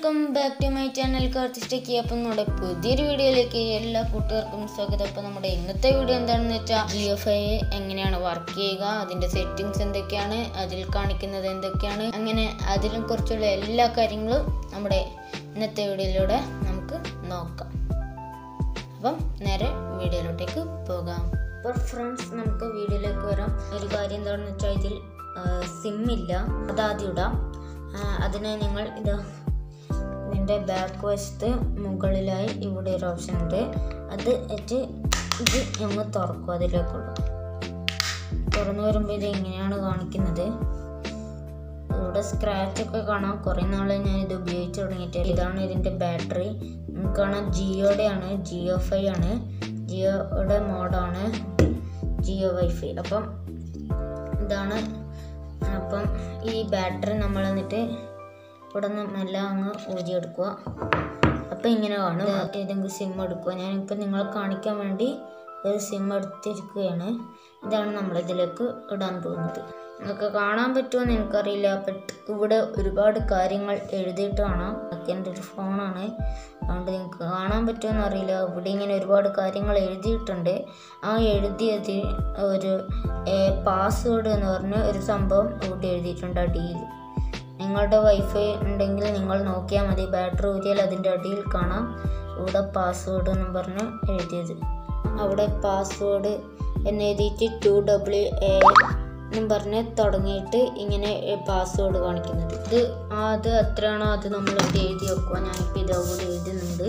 Welcome back to my channel കാർത്തിസ്റ്റേക്ക് അപ്പം നമ്മുടെ പുതിയൊരു വീഡിയോയിലേക്ക് എല്ലാ കൂട്ടുകാർക്കും സ്വാഗതം അപ്പോൾ നമ്മുടെ ഇന്നത്തെ വീഡിയോ എന്താണെന്ന് വെച്ചാൽ ജി എഫ് ഐ എങ്ങനെയാണ് വർക്ക് ചെയ്യുക അതിൻ്റെ സെറ്റിങ്സ് എന്തൊക്കെയാണ് അതിൽ കാണിക്കുന്നത് എന്തൊക്കെയാണ് അങ്ങനെ അതിലും കുറിച്ചുള്ള എല്ലാ കാര്യങ്ങളും നമ്മുടെ ഇന്നത്തെ വീഡിയോയിലൂടെ നമുക്ക് നോക്കാം അപ്പം നേരെ വീഡിയോയിലോട്ടേക്ക് പോകാം അപ്പോൾ ഫ്രണ്ട്സ് നമുക്ക് വീഡിയോയിലേക്ക് വരാം ഒരു കാര്യം എന്താണെന്ന് വെച്ചാൽ ഇതിൽ സിം ഇല്ല അതാദ്യം ഇടാം ആ, അതിന് നിങ്ങൾ ഇത് ഇതിൻ്റെ ബാക്ക് വശത്ത് മുകളിലായി ഇവിടെ ഒരു ഓപ്ഷൻ ഉണ്ട് അത് വെച്ച് ഇത് ഞങ്ങൾ തുറക്കും അതിലേക്കുള്ള തുറന്നു വരുമ്പോൾ ഇത് എങ്ങനെയാണ് കാണിക്കുന്നത് ഇവിടെ സ്ക്രാച്ച് ഒക്കെ കാണാം കുറേ നാളെ ഞാൻ ഇത് ഉപയോഗിച്ച് തുടങ്ങിയിട്ട് ഇതാണ് ഇതിൻ്റെ ബാറ്ററി നമുക്ക് കാണാം ജിയോയുടെ ആണ് ജിയോ ഫൈ ആണ് ജിയോയുടെ മോഡാണ് ജിയോ വൈഫൈ അപ്പം ഇതാണ് അപ്പം ഈ ബാറ്ററി നമ്മൾ എന്നിട്ട് ഇവിടെ നിന്ന് മെല്ലെ അങ്ങ് ഊരിയെടുക്കുക അപ്പം ഇങ്ങനെ കാണും ഏതെങ്കിലും സിം എടുക്കുക ഞാനിപ്പോൾ നിങ്ങളെ കാണിക്കാൻ വേണ്ടി ഒരു സിം എടുത്തിരിക്കുകയാണ് ഇതാണ് നമ്മളിതിലേക്ക് ഇടാൻ പോകുന്നത് നിങ്ങൾക്ക് കാണാൻ പറ്റുമോ എനിക്കറിയില്ല ബട്ട് ഇവിടെ ഒരുപാട് കാര്യങ്ങൾ എഴുതിയിട്ട് കാണാം അതൊക്കെ എൻ്റെ ഒരു ഫോണാണ് അതുകൊണ്ട് നിങ്ങൾക്ക് കാണാൻ പറ്റുമോ അറിയില്ല ഇവിടെ ഇങ്ങനെ ഒരുപാട് കാര്യങ്ങൾ എഴുതിയിട്ടുണ്ട് ആ എഴുതിയത് ഒരു പാസ്വേഡ് എന്ന് പറഞ്ഞ ഒരു സംഭവം ഇവിടെ എഴുതിയിട്ടുണ്ട് അടിയിൽ നിങ്ങളുടെ വൈഫൈ ഉണ്ടെങ്കിൽ നിങ്ങൾ നോക്കിയാൽ മതി ബാറ്ററി ഊരിയാൽ അതിൻ്റെ അടിയിൽ കാണാം ഇവിടെ പാസ്വേഡ് എന്നും പറഞ്ഞ് എഴുതിയത് അവിടെ പാസ്വേഡ് എന്ന് എഴുതിയിട്ട് ടു ഡബ്ല്യു എ എന്നും പറഞ്ഞ് തുടങ്ങിയിട്ട് ഇങ്ങനെ പാസ്വേഡ് കാണിക്കുന്നത് ഇത് അത് എത്രയാണോ അത് നമ്മൾ എഴുതി വെക്കുക ഞാനിപ്പോൾ ഇത് അവിടെ എഴുതുന്നുണ്ട്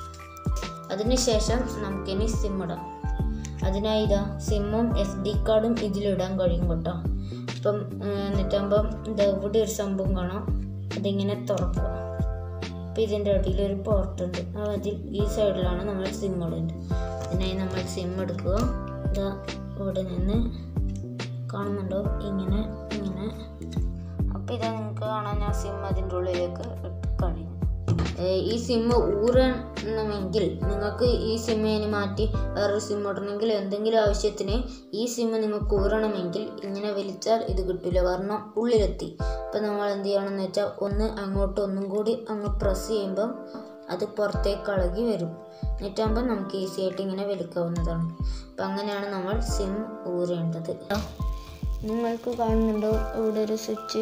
അതിനുശേഷം നമുക്കിനി സിം ഇടാം അതിനായി ഇതാ സിമ്മും എസ് ഡി കാർഡും ഇതിലിടാൻ കഴിയും കേട്ടോ അപ്പം എന്നിട്ടാകുമ്പം ഇതാ ഇവിടെ ഒരു സംഭവം കാണാം അതിങ്ങനെ തുറക്കുക അപ്പം ഇതിൻ്റെ അടിയിൽ ഒരു പോർട്ട് ഉണ്ട് ആ അതിൽ ഈ സൈഡിലാണ് നമ്മൾ സിം ഇടേണ്ടത് അതിനായി നമ്മൾ സിം എടുക്കുക ഇതാ ഇവിടെ നിന്ന് കാണുന്നുണ്ടോ ഇങ്ങനെ ഇങ്ങനെ അപ്പോൾ ഇതാ നിങ്ങൾക്ക് കാണാൻ ഞാൻ സിം അതിൻ്റെ ഉള്ളിലേക്ക് ഇട്ട് കഴിഞ്ഞു ഏഹ് ഈ സിം ഊരണമെങ്കിൽ നിങ്ങൾക്ക് ഈ സിം ഇനി മാറ്റി വേറൊരു സിം ഇടണമെങ്കിൽ എന്തെങ്കിലും ആവശ്യത്തിന് ഈ സിം നിങ്ങൾക്ക് ഊരണമെങ്കിൽ ഇങ്ങനെ വലിച്ചാൽ ഇത് കിട്ടില്ല കാരണം ഉള്ളിലെത്തി അപ്പം നമ്മൾ എന്ത് ചെയ്യണമെന്ന് വെച്ചാൽ ഒന്ന് അങ്ങോട്ട് ഒന്നും കൂടി അങ്ങ് പ്രസ് ചെയ്യുമ്പം അത് പുറത്തേക്ക് ഇളകി വരും എന്നിട്ടാകുമ്പോൾ നമുക്ക് ഈസി ആയിട്ട് ഇങ്ങനെ വലിക്കാവുന്നതാണ് അപ്പം അങ്ങനെയാണ് നമ്മൾ സിം ഊരേണ്ടത് നിങ്ങൾക്ക് കാണുന്നുണ്ടോ ഇവിടെ ഒരു സ്വിച്ച്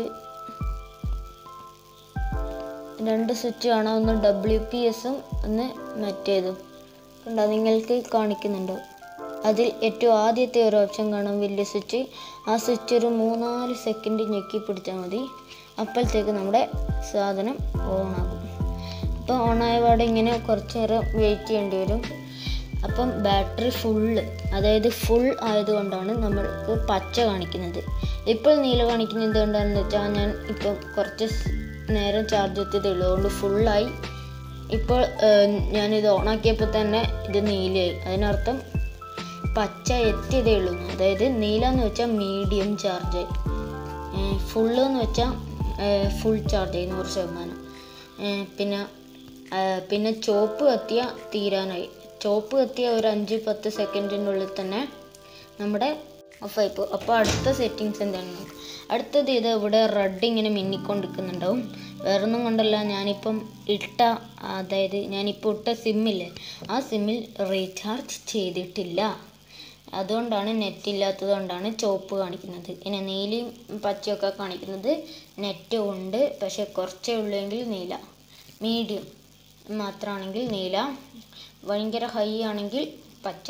രണ്ട് സ്വിച്ച് കാണാം ഒന്ന് ഡബ്ല്യു പി എസും ഒന്ന് മറ്റേതും കണ്ടോ നിങ്ങൾക്ക് കാണിക്കുന്നുണ്ടോ അതിൽ ഏറ്റവും ആദ്യത്തെ ഒരു ഓപ്ഷൻ കാണാം വലിയ സ്വിച്ച് ആ സ്വിച്ച് ഒരു മൂന്നാല് സെക്കൻഡ് ഞെക്കി പിടിച്ചാൽ മതി അപ്പോഴത്തേക്ക് നമ്മുടെ സാധനം ഓണാകും അപ്പോൾ ഓണായ പാടെ ഇങ്ങനെ കുറച്ച് നേരം വെയിറ്റ് ചെയ്യേണ്ടി വരും അപ്പം ബാറ്ററി ഫുള്ള് അതായത് ഫുൾ ആയതുകൊണ്ടാണ് നമ്മൾക്ക് പച്ച കാണിക്കുന്നത് ഇപ്പോൾ നീല കാണിക്കുന്നത് എന്താണെന്ന് വെച്ചാൽ ഞാൻ ഇപ്പം കുറച്ച് സ് നേരം ചാർജ് എത്തിയതേ ഉള്ളൂ അതുകൊണ്ട് ഫുള്ളായി ഇപ്പോൾ ഏഹ്, ഞാനിത് ഓണാക്കിയപ്പോൾ തന്നെ ഇത് നീലയായി അതിനർത്ഥം പച്ച എത്തിയതേ ഉള്ളൂ അതായത് നീല എന്ന് വെച്ചാൽ മീഡിയം ചാർജായി ഫുള്ള് എന്ന് വെച്ചാൽ ഫുൾ ചാർജായി നൂറ് ശതമാനം ഏഹ്, പിന്നെ ഏഹ്, പിന്നെ ചോപ്പ് കത്തിയ തീരാനായി ചോപ്പ് കത്തിയ ഒരു അഞ്ച് പത്ത് സെക്കൻഡിനുള്ളിൽ തന്നെ നമ്മുടെ ഓഫായി പോകും അപ്പോൾ അടുത്ത സെറ്റിങ്സ് എന്താണ് നോക്കാം. അടുത്തത് ഇത് ഇവിടെ റെഡ് ഇങ്ങനെ മിന്നിക്കൊണ്ടിരിക്കുന്നുണ്ടാവും വേറൊന്നും കൊണ്ടല്ല ഞാനിപ്പം ഇട്ട അതായത് ഞാനിപ്പോൾ ഇട്ട സിമ്മില്ലേ ആ സിമ്മിൽ റീചാർജ് ചെയ്തിട്ടില്ല അതുകൊണ്ടാണ് നെറ്റ് ഇല്ലാത്തത് കൊണ്ടാണ് ചോപ്പ് കാണിക്കുന്നത് ഇനി നീലയും പച്ചയൊക്കെ കാണിക്കുന്നത് നെറ്റ് ഉണ്ട് പക്ഷെ കുറച്ചേ ഉള്ളെങ്കിൽ നീല മീഡിയം മാത്രമാണെങ്കിൽ നീല ഭയങ്കര ഹൈ ആണെങ്കിൽ പച്ച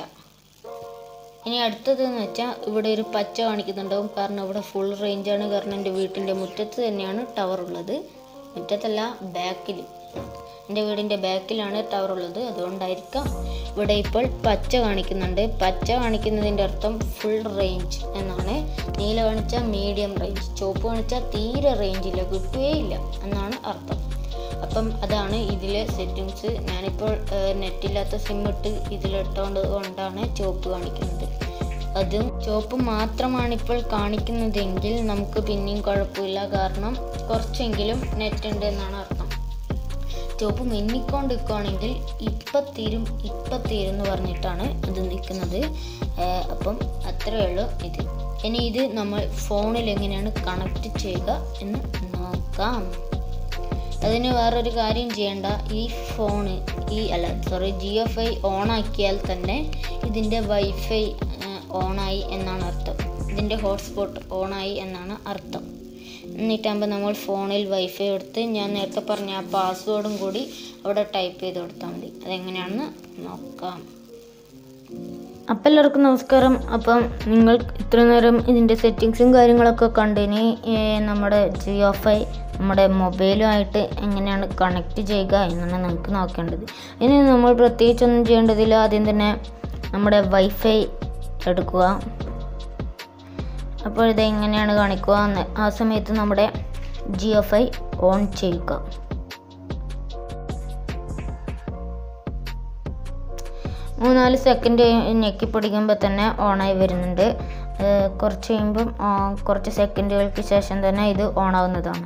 ഇനി അടുത്തതെന്ന് വെച്ചാൽ ഇവിടെ ഒരു പച്ച കാണിക്കുന്നുണ്ടാവും കാരണം ഇവിടെ ഫുൾ റേഞ്ചാണ് കാരണം എൻ്റെ വീട്ടിൻ്റെ മുറ്റത്ത് തന്നെയാണ് ടവർ ഉള്ളത് മുറ്റത്തല്ല ബാക്കിൽ എൻ്റെ വീടിൻ്റെ ബാക്കിലാണ് ടവർ ഉള്ളത് അതുകൊണ്ടായിരിക്കാം ഇവിടെ ഇപ്പോൾ പച്ച കാണിക്കുന്നുണ്ട് പച്ച കാണിക്കുന്നതിൻ്റെ അർത്ഥം ഫുൾ റേഞ്ച് എന്നാണ് നീല കാണിച്ചാൽ മീഡിയം റേഞ്ച് ചുവപ്പ് കാണിച്ചാൽ തീരെ റേഞ്ചില്ല കിട്ടുകയില്ല എന്നാണ് അർത്ഥം അപ്പം അതാണ് ഇതിലെ സെറ്റിങ്സ് ഞാനിപ്പോൾ നെറ്റില്ലാത്ത സിം ഇട്ട് ഇതിലിട്ടുകൊണ്ട് കൊണ്ടാണ് ചുവപ്പ് കാണിക്കുന്നത് അതും ചുവപ്പ് മാത്രമാണ് ഇപ്പോൾ കാണിക്കുന്നതെങ്കിൽ നമുക്ക് പിന്നെയും കുഴപ്പമില്ല കാരണം കുറച്ചെങ്കിലും നെറ്റ് ഉണ്ട് എന്നാണ് അർത്ഥം ചുവപ്പ് മിന്നിക്കൊണ്ടിരിക്കുകയാണെങ്കിൽ ഇപ്പം തീരും ഇപ്പം തീരും എന്ന് പറഞ്ഞിട്ടാണ് ഇത് നിൽക്കുന്നത് ഏഹ് അപ്പം അത്രയേ ഉള്ളൂ ഇത് ഇനി ഇത് നമ്മൾ ഫോണിൽ എങ്ങനെയാണ് കണക്ട് ചെയ്യുക എന്ന് നോക്കാം അതിന് വേറൊരു കാര്യം ചെയ്യേണ്ട ഈ ഫോണ് ഈ അല്ല സോറി ജിയോ ഫൈ ഓൺ ആക്കിയാൽ തന്നെ ഇതിൻ്റെ വൈഫൈ ഓണായി എന്നാണ് അർത്ഥം ഇതിൻ്റെ ഹോട്ട്സ്പോട്ട് ഓണായി എന്നാണ് അർത്ഥം എന്നിട്ടാകുമ്പോൾ നമ്മൾ ഫോണിൽ വൈഫൈ എടുത്ത് ഞാൻ നേരത്തെ പറഞ്ഞ ആ പാസ്വേഡും കൂടി അവിടെ ടൈപ്പ് ചെയ്ത് കൊടുത്താൽ മതി അതെങ്ങനെയാണെന്ന് നോക്കാം അപ്പം എല്ലാവർക്കും നമസ്കാരം അപ്പം നിങ്ങൾ ഇത്ര നേരം ഇതിൻ്റെ സെറ്റിങ്സും കാര്യങ്ങളൊക്കെ കണ്ടിനി ഏർ നമ്മുടെ ജിയോ ഫൈ നമ്മുടെ മൊബൈലുമായിട്ട് എങ്ങനെയാണ് കണക്ട് ചെയ്യുക എന്നാണ് നമുക്ക് നോക്കേണ്ടത് ഇനി നമ്മൾ പ്രത്യേകിച്ചൊന്നും ചെയ്യേണ്ടതില്ല ആദ്യം തന്നെ നമ്മുടെ വൈഫൈ എടുക്കുക അപ്പോൾ ഇത് എങ്ങനെയാണ് കാണിക്കുക എന്ന് ആ സമയത്ത് നമ്മുടെ ജിയോ ഫൈ ഓൺ ചെയ്യുക മൂന്നാല് സെക്കൻഡ് ഞെക്കി പിടിക്കുമ്പോൾ തന്നെ ഓണായി വരുന്നുണ്ട് ഏർ കുറച്ച് കഴിയുമ്പം ആ, കുറച്ച് സെക്കൻഡുകൾക്ക് ശേഷം തന്നെ ഇത് ഓണാവുന്നതാണ്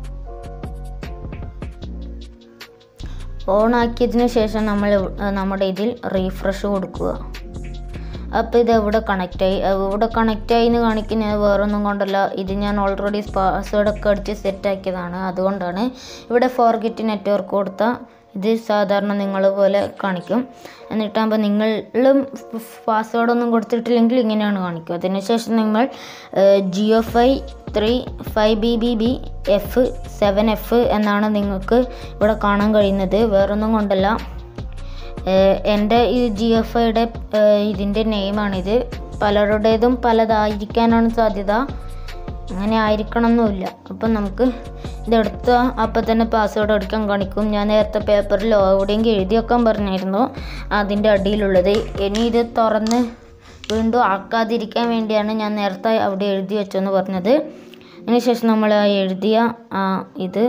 ഓണാക്കിയതിന് ശേഷം നമ്മൾ ഇവ്- നമ്മുടെ ഇതിൽ റീഫ്രഷ് കൊടുക്കുക അപ്പോൾ ഇത് എവിടെ കണക്റ്റായി ഇവിടെ കണക്റ്റായി എന്ന് കാണിക്കുന്നത് വേറൊന്നും കൊണ്ടല്ല ഇത് ഞാൻ ഓൾറെഡി പാസ്വേഡൊക്കെ അടിച്ച് സെറ്റാക്കിയതാണ് അതുകൊണ്ടാണ് ഇവിടെ ഫോർഗെറ്റ് നെറ്റ്വർക്ക് കൊടുത്താൽ ഇത് സാധാരണ നിങ്ങൾ പോലെ കാണിക്കും എന്നിട്ടാകുമ്പോൾ നിങ്ങളും പാസ്വേഡൊന്നും കൊടുത്തിട്ടില്ലെങ്കിൽ ഇങ്ങനെയാണ് കാണിക്കുക അതിനുശേഷം നിങ്ങൾ JioFi three five B B B F seven F എന്നാണ് നിങ്ങൾക്ക് ഇവിടെ കാണാൻ കഴിയുന്നത് വേറൊന്നും കൊണ്ടല്ല ഏഹ് എൻ്റെ ഈ ജി എഫ് ഐയുടെ ഇതിൻ്റെ നെയിമാണിത് പലരുടേതും പലതായിരിക്കാനാണ് സാധ്യത അങ്ങനെ ആയിരിക്കണം എന്നുമില്ല അപ്പം നമുക്ക് ഇതെടുത്ത അപ്പം തന്നെ പാസ്വേഡ് അടിക്കാൻ കാണിക്കും ഞാൻ നേരത്തെ പേപ്പറിൽ എവിടെയെങ്കിലും എഴുതി വെക്കാൻ പറഞ്ഞായിരുന്നു അതിൻ്റെ അടിയിലുള്ളത് ഇനി ഇത് തുറന്ന് വീണ്ടും ആക്കാതിരിക്കാൻ വേണ്ടിയാണ് ഞാൻ നേരത്തെ അവിടെ എഴുതി വെച്ചെന്ന് പറഞ്ഞത് അതിനുശേഷം നമ്മൾ ആ എഴുതിയ ആ ഇത്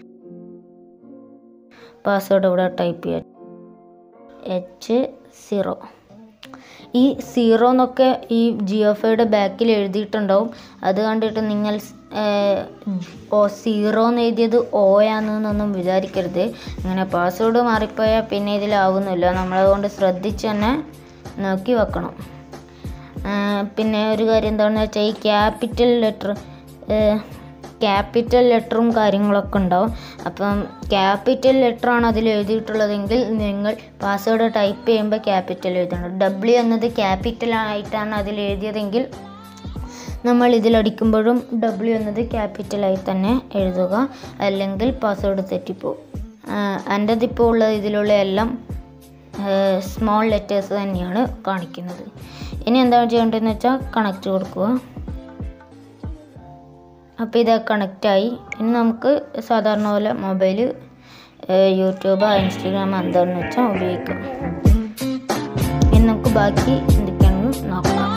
പാസ്വേഡ് ഇവിടെ ടൈപ്പ് ചെയ്യാം എച്ച് സീറോ ഈ സീറോ എന്നൊക്കെ ഈ ജിയോഫയുടെ ബാക്കിൽ എഴുതിയിട്ടുണ്ടാവും അത് കണ്ടിട്ട് നിങ്ങൾ ഏർ, ഓ സീറോ എന്ന് എഴുതിയത് ഓയാണെന്നൊന്നും വിചാരിക്കരുത് അങ്ങനെ പാസ്വേഡ് മാറിപ്പോയാൽ പിന്നെ ഇതിലാവുന്നില്ല നമ്മളതുകൊണ്ട് ശ്രദ്ധിച്ച് തന്നെ നോക്കി വെക്കണം ഏർ, പിന്നെ ഒരു കാര്യം എന്താണെന്ന് വെച്ചാൽ ഈ ക്യാപിറ്റൽ ലെറ്റർ ക്യാപിറ്റൽ ലെറ്ററും കാര്യങ്ങളൊക്കെ ഉണ്ടാവും അപ്പം ക്യാപിറ്റൽ ലെറ്ററാണ് അതിൽ എഴുതിയിട്ടുള്ളതെങ്കിൽ നിങ്ങൾ പാസ്വേഡ് ടൈപ്പ് ചെയ്യുമ്പോൾ ക്യാപിറ്റൽ എഴുതണം ഡബ്ല്യു എന്നത് ക്യാപിറ്റൽ ആയിട്ടാണ് അതിൽ എഴുതിയതെങ്കിൽ നമ്മൾ ഇതിലടിക്കുമ്പോഴും ഡബ്ല്യു എന്നത് ക്യാപിറ്റലായി തന്നെ എഴുതുക അല്ലെങ്കിൽ പാസ്വേഡ് തെറ്റിപ്പോവും എൻ്റെ ഇപ്പോൾ ഉള്ള ഇതിലുള്ള എല്ലാം സ്മോൾ ലെറ്റേഴ്സ് തന്നെയാണ് കാണിക്കുന്നത് ഇനി എന്താണ് ചെയ്യേണ്ടതെന്ന് വെച്ചാൽ കണക്റ്റ് കൊടുക്കുക അപ്പോൾ ഇത് കണക്റ്റായി ഇനി നമുക്ക് സാധാരണ പോലെ മൊബൈൽ യൂട്യൂബ് ഇൻസ്റ്റഗ്രാം എന്താണെന്ന് വെച്ചാൽ ഉപയോഗിക്കാം ഇനി നമുക്ക് ബാക്കി എന്തൊക്കെയാണെന്ന് നോക്കാം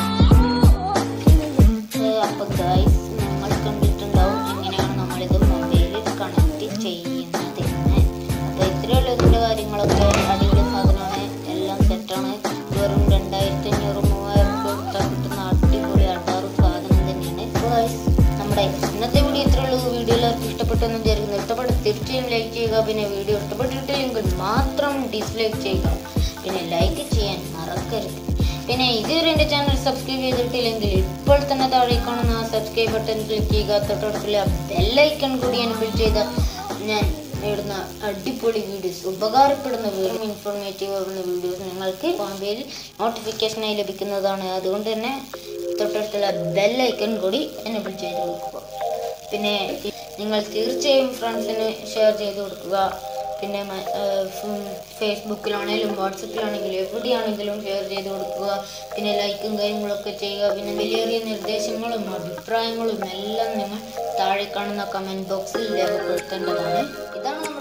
അപ്പോൾ ഗൈസ് നമ്മൾ കണ്ടിട്ടുണ്ടാവും എങ്ങനെയാണ് നമ്മളിത് മൊബൈലിൽ കണക്ട് ചെയ്യുന്നത് എന്ന് അപ്പോൾ ഇത്രയുള്ള ഇതിൻ്റെ കാര്യങ്ങളൊക്കെ അടിപൊളി സാധനമാണ് എല്ലാം സെറ്റാണ് വെറും രണ്ടായിരത്തി അഞ്ഞൂറ് മൂവായിരം രൂപ കൊടുത്താൽ കിട്ടുന്ന അടിപൊളി അടാറ് സാധനം തന്നെയാണ് അപ്പോൾ ഗൈസ് നമ്മുടെ ഇന്നത്തെ വീഡിയോ ഇത്രയുള്ളൂ വീഡിയോ എല്ലാവർക്കും ഇഷ്ടപ്പെട്ടെന്ന് വിചാരിക്കുന്നു ഇഷ്ടപ്പെട്ട തീർച്ചയായും ലൈക്ക് ചെയ്യുക പിന്നെ വീഡിയോ ഇഷ്ടപ്പെട്ടിട്ടില്ലെങ്കിൽ മാത്രം ഡിസ്ലൈക്ക് ചെയ്യുക പിന്നെ ലൈക്ക് ചെയ്യാൻ മറക്കരുത് പിന്നെ ഇതുവരെ എൻ്റെ ചാനൽ സബ്സ്ക്രൈബ് ചെയ്തിട്ടില്ലെങ്കിൽ ഇപ്പോൾ തന്നെ താഴെ കാണുന്ന ആ സബ്സ്ക്രൈബ് ബട്ടൺ ക്ലിക്ക് ചെയ്യുക തൊട്ടടുത്തുള്ള ബെല്ലൈക്കൺ കൂടി എനബിൾ ചെയ്ത ഞാൻ നേടുന്ന അടിപൊളി വീഡിയോസ് ഉപകാരപ്പെടുന്ന വീഡിയോ ഇൻഫോർമേറ്റീവ് ആകുന്ന വീഡിയോസ് നിങ്ങൾക്ക് മൊബൈലിൽ നോട്ടിഫിക്കേഷനായി ലഭിക്കുന്നതാണ് അതുകൊണ്ട് തന്നെ തൊട്ടടുത്തുള്ള ബെല്ലൈക്കൺ കൂടി എനബിൾ ചെയ്ത് കൊടുക്കുക പിന്നെ ഈ- നിങ്ങൾ തീർച്ചയായും ഫ്രണ്ട്സിന് ഷെയർ ചെയ്ത് കൊടുക്കുക പിന്നെ മ- ഏർ ഫും- ഫേസ്ബുക്കിലാണെങ്കിലും വാട്സപ്പിലാണെങ്കിലും എവിടെയാണെങ്കിലും ഷെയർ ചെയ്ത് കൊടുക്കുക പിന്നെ ലൈക്കും കാര്യങ്ങളൊക്കെ ചെയ്യുക പിന്നെ വലിയ നിർദ്ദേശങ്ങളും അഭിപ്രായങ്ങളും എല്ലാം നിങ്ങൾ താഴെ കാണുന്ന കമൻറ്റ് ബോക്സിൽ രേഖപ്പെടുത്തേണ്ടതാണ് ഇതാണ് നമ്മുടെ